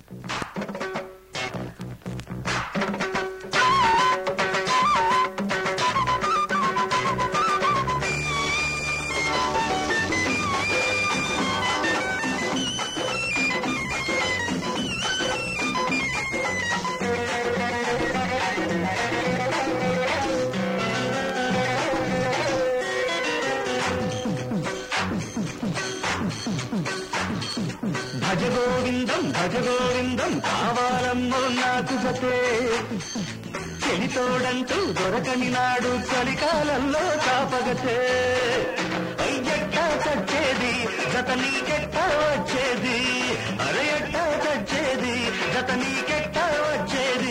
భజ గోవిందం భజ గోవిందం కావాలమ్మో నాకు జతే చెడితోడంటూ దొరకని నాడు చలికాలంలో కాపగతే అయ్యట్టా చచ్చేది జత నీకెట్టా వచ్చేది అరే ఎట్టా చచ్చేది జత నీకెట్టా వచ్చేది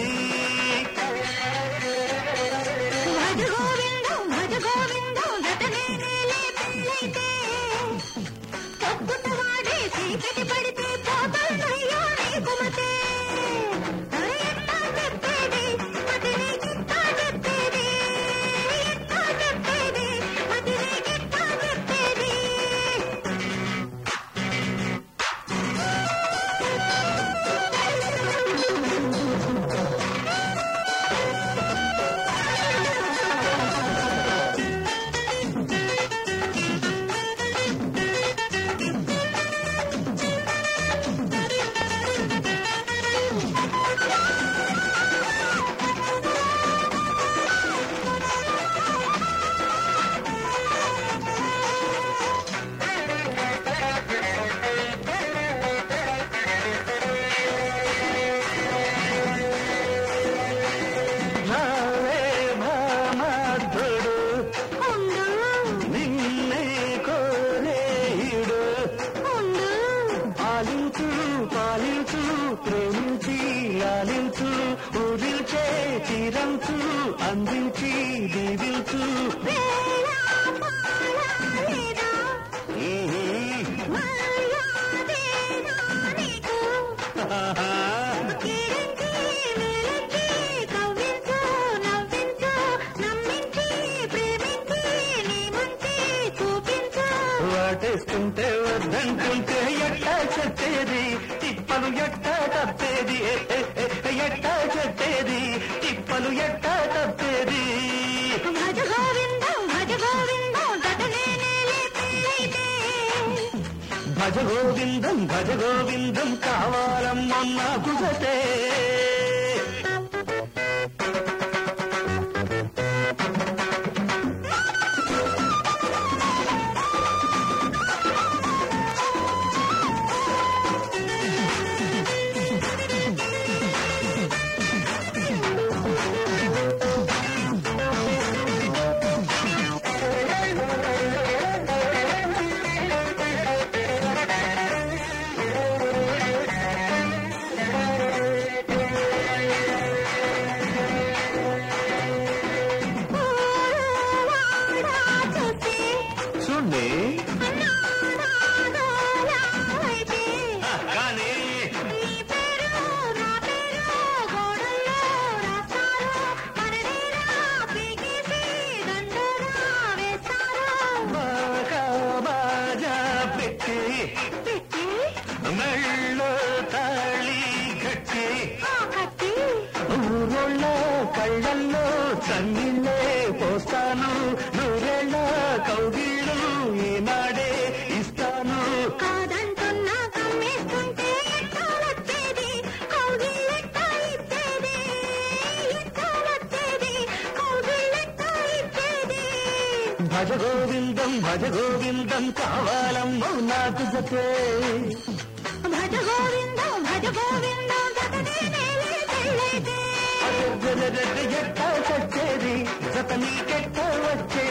భజ గోవిందం భజ గోవిందం జతనే నేలే పెళ్ళైతే తప్పుట వాడే చీకటి పడితే పోతానయ్యో నీ కుమతే అరే ఎట్టా చెప్పేది మతి నీకెట్టా చెప్పేది ఎట్టా చెప్పేది మతి నీకెట్టా చెప్పేది నావే భామాధుడు ఉండు నిన్నే కోరేయుడు ఉండు పాలించు పాలించు ప్రేమించి లాలించు ఊరిల్చే తీరంచు అందించి దీవించు వేళ పాడలేదా మర్యాదేనా నీకు కీడించి మేలించి కవ్వించు నవ్వించు నమ్మించి ప్రేమించి నీ మంచి చూపించు వాటేస్తుంటే వద్దంటుంటే ఎట్టా చెప్పేది తిప్పలు ఎట్టా తప్పేది ఏ, ఏ, ఏ, ఎట్టా చెప్పేది తిప్పలు ఎట్టా తప్పేది భజ గోవిందం భజ గోవిందం జతనే నేలే పెళ్ళైతే భజ గోవిందం భజ గోవిందం కావాలమ్మా నాకు జతే వాడా చూసి చూడండి నానాదోలాయితే కానీ నీ పేరు నా పేరు గోడల్లో రాస్తారు మనదేరా పీకేసి దండోరా వేస్తారు బాగా బాజా పెట్టి పెట్టి మెళ్ళో తాళి కట్టి ఆ కట్టి ఊరోళ్ళ కళ్ళల్లో చన్నీళ్ళే పోస్తాను నూరేళ్ళ కౌగిళ్ళు ఈనాడే ఇస్తాను కాదంటున్నా కమ్మేస్తుంటే ఎట్టాలొచ్చేది కౌగిల్లెట్టా ఇచ్చేది ఎట్టాలొచ్చేది కౌగిల్లెట్టా ఇచ్చేది భజ గోవిందం భజ గోవిందం కావాలమ్మో నాకు జతే భజ గోవిందం భజ గోవిందం జతనే నేలే పెళ్ళైతే ఎట్టా చచ్చేది జత నీకెట్టా వచ్చేది